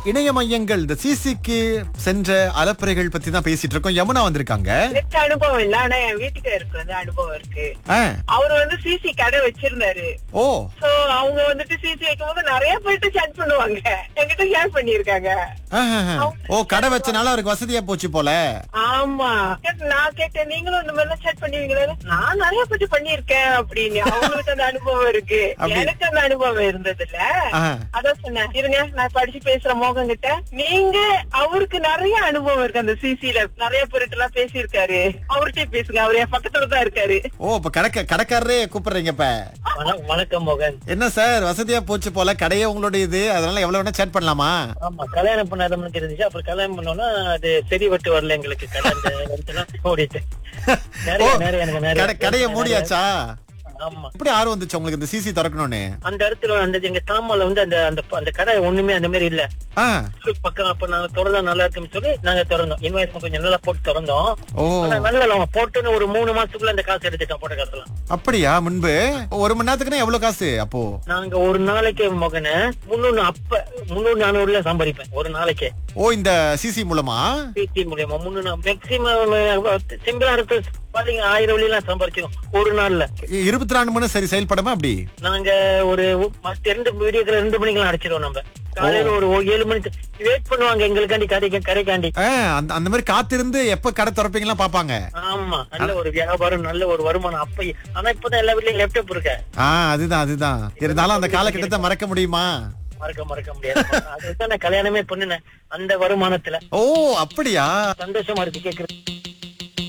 இணைய மையங்கள் இந்த சிசிக்கு சென்ற அலப்பறைகள் பத்தி தான் பேசிட்டு இருக்கோம் யமுனா வந்திருக்காங்க நெட் அனுபவம் இல்ல ஆனா என் வீட்டுக்காருக்கு வந்து அனுபவம் இருக்கு ஆ, அவர் வந்து சிசி கடை வச்சிருந்தாரு ஓ சோ அவங்க வந்துட்டு சிசி வைக்கும் போது நிறைய பேர்ட்டு சேட் பண்ணுவாங்க என்கிட்ட ஷேர் பண்ணிருக்காங்க ஆஹாஹா. ஓ கடை வச்சனால அவருக்கு வசதியா போச்சு போல ஆமா கேட்டு நான் கேட்டேன் நீங்களும் இந்த மாதிரி சேட் பண்ணுவீங்களா நான் நிறைய பேர்ட்டு பண்ணிருக்கேன் அப்படின்னு அவங்களுக்கு அந்த அனுபவம் இருக்கு அப்படி- எனக்கு அந்த அனுபவம் இருந்தது இல்ல ஆஹா. அதான் சொன்னேன் இருங்க நான் படிச்சு பேசுற மோகன் கிட்ட நீங்க அவருக்கு நிறைய அனுபவம் இருக்கு அந்த சிசில நிறைய பேர்கிட்ட எல்லாம் பேசியிருக்காரு அவர்கிட்ட பேசுங்க அவர் என் பக்கத்துல தான் இருக்காரு ஓ இப்ப கடக்க கடைக்காரரே கூப்பிடுறீங்க இப்ப வண- வணக்கம் மோகன் என்ன சார் வசதியா போச்சு போல கடையே உங்களுடைய இது அதனால எவ்வளவு வேணா சேட் பண்ணலாமா ஆமா கல்யாணம் பண்ணாதவனுக்கு இருந்துச்சு அப்புறம் கல்யாணம் பண்ணோம்னா அது சரி வட்டு வரல எங்களுக்கு கடை அந்த இடத்துல ஓடிட்டு நிறைய ஓ, நிறைய எனக்கு நிறைய கடை கடையை மூடியாச்சா ஆமா எப்படி ஆர்வம் வந்துச்சு உங்களுக்கு இந்த சிசி திறக்கணும்னு அந்த இடத்துல அந்த எங்க தாமால வந்து அந்த அந்த அந்த கடை ஒண்ணுமே அந்த மாதிரி இல்ல ஆ பக்கம் அப்ப நாங்க திறந்தா நல்லா இருக்குன்னு சொல்லி நாங்க திறந்தோம் இன்வாய்ஸ் கொஞ்சம் நல்லா போட்டு திறந்தோம் ஓ ஆனா நல்ல லாபம். போட்டுன்னு ஒரு மூணு மாசத்துக்குள்ள அந்த காசு எடுத்துட்டோம் போட்ட காசுலாம் அப்படியா முன்பு ஒரு மணி நேரத்துக்குன்னா எவ்வளவு காசு அப்போ நாங்க ஒரு நாளைக்கு மகனை முன்னூறு அப்ப முன்னூறு நானூறுல சம்பாதிப்பேன் ஒரு நாளைக்கு ஓ இந்த சிசி மூலமா பிடி மூலியமா முன்னூறு மேக்சிமம் சிம்பிளா இருக்கு பாத்தீங்க ஆயிரம் வழியெல்லாம் சம்பாதிச்சோம் ஒரு நாள்ல இ- இருபத்தி நாலு மணி சரி செயல்படுமா அப்படி நாங்க ஒரு மத்த ரெண்டு வீடியோக்கள் ரெண்டு மணிக்கெல்லாம் அடிச்சிடுவோம் நம்ம காலையில ஒரு ஏழு மணிக்கு வெயிட் பண்ணுவாங்க எங்களுக்காண்டி கடைக்கு கடைக்காண்டி ஆ, அந்த அந்த மாதிரி காத்திருந்து எப்ப கடை திறப்பீங்களா பாப்பாங்க ஆமா நல்ல ஒரு வியாபாரம் நல்ல ஒரு வருமானம் அப்ப ஆனா இப்பதான் எல்லா வீட்லயும் லேப்டாப் இருக்க ஆ அதுதான் அதுதான் இருந்தாலும் அந்த காலகட்டத்தை மறக்க முடியுமா மறக்க மறக்க முடியாது அதுதான் நான் கல்யாணமே பண்ணினேன் அந்த வருமானத்துல ஓ அப்படியா சந்தோஷமா இருக்கு கேக்குறது